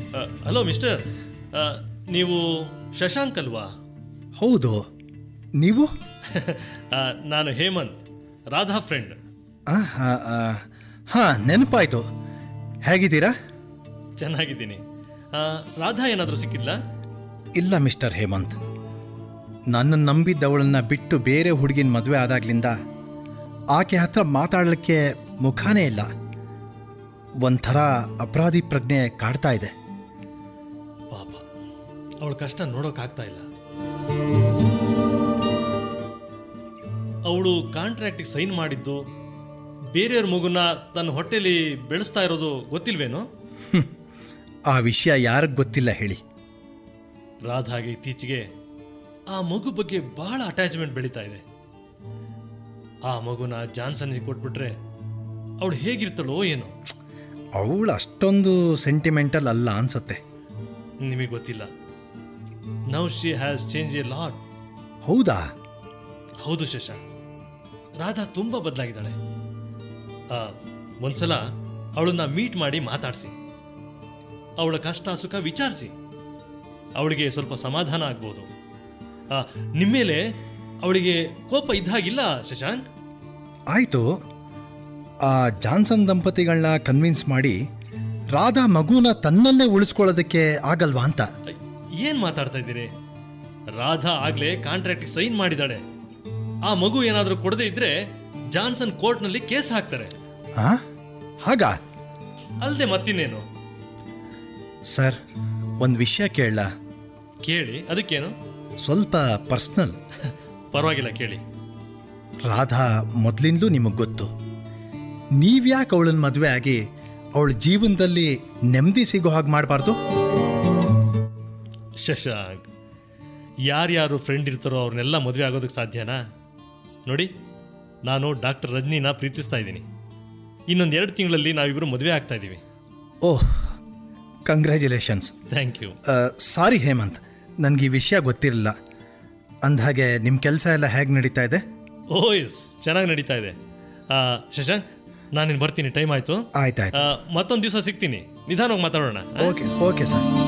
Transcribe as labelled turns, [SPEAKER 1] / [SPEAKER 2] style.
[SPEAKER 1] Hello mister ಆ, ನೀವು ಶಶಾಂಕ್ ಅಲ್ವಾ
[SPEAKER 2] ಹೌದು ನೀವು
[SPEAKER 1] ಆ, ನಾನು ಹೇಮಂತ್ ರಾಧಾ ಫ್ರೆಂಡ್
[SPEAKER 2] ಹಾಂ ನೆನಪಾಯ್ತು ಹೇಗಿದ್ದೀರಾ
[SPEAKER 1] ಚೆನ್ನಾಗಿದ್ದೀನಿ ಆ, ರಾಧಾ ಏನಾದರೂ ಸಿಕ್ಕಿದ್ಲಾ
[SPEAKER 2] ಇಲ್ಲ ಮಿಸ್ಟರ್ ಹೇಮಂತ್ ನನ್ನನ್ನು ನಂಬಿದ್ದವಳನ್ನ ಬಿಟ್ಟು ಬೇರೆ ಹುಡುಗಿನ ಮದುವೆ ಆದಾಗ್ಲಿಂದ ಆಕೆ ಹತ್ರ ಮಾತಾಡಲಿಕ್ಕೆ ಮುಖಾನೇ ಇಲ್ಲ ಒಂಥರ ಅಪರಾಧಿ ಪ್ರಜ್ಞೆ ಕಾಡ್ತಾ ಇದೆ
[SPEAKER 1] ಪಾಪ ಅವಳ ಕಷ್ಟ ನೋಡೋಕ್ಕಾಗ್ತಾ ಇಲ್ಲ ಅವಳು ಕಾಂಟ್ರಾಕ್ಟಿಗೆ ಸೈನ್ ಮಾಡಿದ್ದು ಬೇರೆಯವ್ರ ಮಗುನ ತನ್ನ ಹೊಟ್ಟೆಲಿ ಬೆಳೆಸ್ತಾ ಇರೋದು ಗೊತ್ತಿಲ್ವೇನೋ
[SPEAKER 2] ಹ್ಮ್. ಆ ವಿಷಯ ಯಾರಿಗೆ ಗೊತ್ತಿಲ್ಲ ಹೇಳಿ
[SPEAKER 1] ರಾಧಾಗೆ ಇತ್ತೀಚೆಗೆ ಆ ಮಗು ಬಗ್ಗೆ ಬಹಳ ಅಟ್ಯಾಚ್ಮೆಂಟ್ ಬೆಳೀತಾ ಇದೆ ಆ ಮಗುನ ಜಾನ್ಸನ್ಗೆ ಕೊಟ್ಬಿಟ್ರೆ ಅವಳು ಹೇಗಿರ್ತಾಳೋ ಏನೋ
[SPEAKER 2] ಅವಳು ಅಷ್ಟೊಂದು ಸೆಂಟಿಮೆಂಟಲ್ ಅಲ್ಲ ಅನ್ಸತ್ತೆ
[SPEAKER 1] ನಿಮಗೆ ಗೊತ್ತಿಲ್ಲ now she has change a lot
[SPEAKER 2] ಹೌದಾ
[SPEAKER 1] ಹೌದು ಶಶ ರಾಧಾ ತುಂಬ ಬದಲಾಗಿದ್ದಾಳೆ ಒಂದ್ಸಲ ಅವಳನ್ನ ಮೀಟ್ ಮಾಡಿ ಮಾತಾಡಿಸಿ ಅವಳ ಕಷ್ಟ ಸುಖ ವಿಚಾರಿಸಿ ಅವಳಿಗೆ ಸ್ವಲ್ಪ ಸಮಾಧಾನ ಆಗ್ಬೋದು ಆ, ನಿಮ್ಮೇಲೆ ಅವಳಿಗೆ ಕೋಪ ಇದ್ದಾಗಿಲ್ಲ ಶಶಾಂಕ್
[SPEAKER 2] ಆಯಿತು ಆ ಜಾನ್ಸನ್ ದಂಪತಿಗಳನ್ನ ಕನ್ವಿನ್ಸ್ ಮಾಡಿ ರಾಧಾ ಮಗುನ ತನ್ನಲ್ಲೇ ಉಳಿಸ್ಕೊಳ್ಳೋದಕ್ಕೆ ಆಗಲ್ವಾ ಅಂತ
[SPEAKER 1] ಏನ್ ಮಾತಾಡ್ತಾ ಇದ್ದೀರಿ ರಾಧಾ ಆಗ್ಲೇ ಕಾಂಟ್ರಾಕ್ಟ್ ಸೈನ್ ಮಾಡಿದಾಳೆ ಆ ಮಗು ಏನಾದರೂ ಕೊಡದೇ ಇದ್ರೆ ಜಾನ್ಸನ್ ಕೋರ್ಟ್ನಲ್ಲಿ ಕೇಸ್ ಹಾಕ್ತಾರೆ
[SPEAKER 2] ಆ ಹಾಗಾ
[SPEAKER 1] ಅಲ್ಲದೆ ಮತ್ತಿನ್ನೇನು
[SPEAKER 2] ಸರ್ ಒಂದು ವಿಷಯ ಕೇಳಲ್ಲ
[SPEAKER 1] ಕೇಳಿ ಅದಕ್ಕೇನು
[SPEAKER 2] ಸ್ವಲ್ಪ ಪರ್ಸ್ನಲ್
[SPEAKER 1] ಪರವಾಗಿಲ್ಲ ಕೇಳಿ
[SPEAKER 2] ರಾಧಾ ಮೊದಲಿಂದಲೂ ನಿಮಗೆ ಗೊತ್ತು ನೀವ್ಯಾಕೆ ಅವಳನ್ನ ಮದುವೆ ಆಗಿ ಅವಳ ಜೀವನದಲ್ಲಿ ನೆಮ್ಮದಿ ಸಿಗೋ ಹಾಗೆ ಮಾಡಬಾರ್ದು
[SPEAKER 1] ಶಶಾಂಕ್ ಯಾರ್ಯಾರು ಫ್ರೆಂಡ್ ಇರ್ತಾರೋ ಅವ್ರನ್ನೆಲ್ಲ ಮದುವೆ ಆಗೋದಕ್ಕೆ ಸಾಧ್ಯನಾ ನೋಡಿ ನಾನು ಡಾಕ್ಟರ್ ರಜನಿನ ಪ್ರೀತಿಸ್ತಾ ಇದ್ದೀನಿ ಇನ್ನೊಂದು ಎರಡು ತಿಂಗಳಲ್ಲಿ ನಾವಿಬ್ಬರು ಮದುವೆ ಆಗ್ತಾ ಇದ್ದೀವಿ
[SPEAKER 2] oh congratulations
[SPEAKER 1] thank you
[SPEAKER 2] sorry Hemanth ನನಗೆ ಈ ವಿಷಯ ಗೊತ್ತಿರಲಿಲ್ಲ ಅಂದಹಾಗೆ ನಿಮ್ಮ ಕೆಲಸ ಎಲ್ಲ ಹೇಗೆ ನಡೀತಾ ಇದೆ
[SPEAKER 1] ಓ ಎಸ್ ಚೆನ್ನಾಗಿ ನಡೀತಾ ಇದೆ ಆ, ಶಶಾಂಕ್ ನಾನಿನ್ನು ಬರ್ತೀನಿ ಟೈಮ್ ಆಯಿತು
[SPEAKER 2] ಆಯ್ತಾಯ್ತು
[SPEAKER 1] ಮತ್ತೊಂದು ದಿವಸ ಸಿಗ್ತೀನಿ ನಿಧಾನವಾಗಿ ಮಾತಾಡೋಣ ಆ?
[SPEAKER 2] Okay okay sir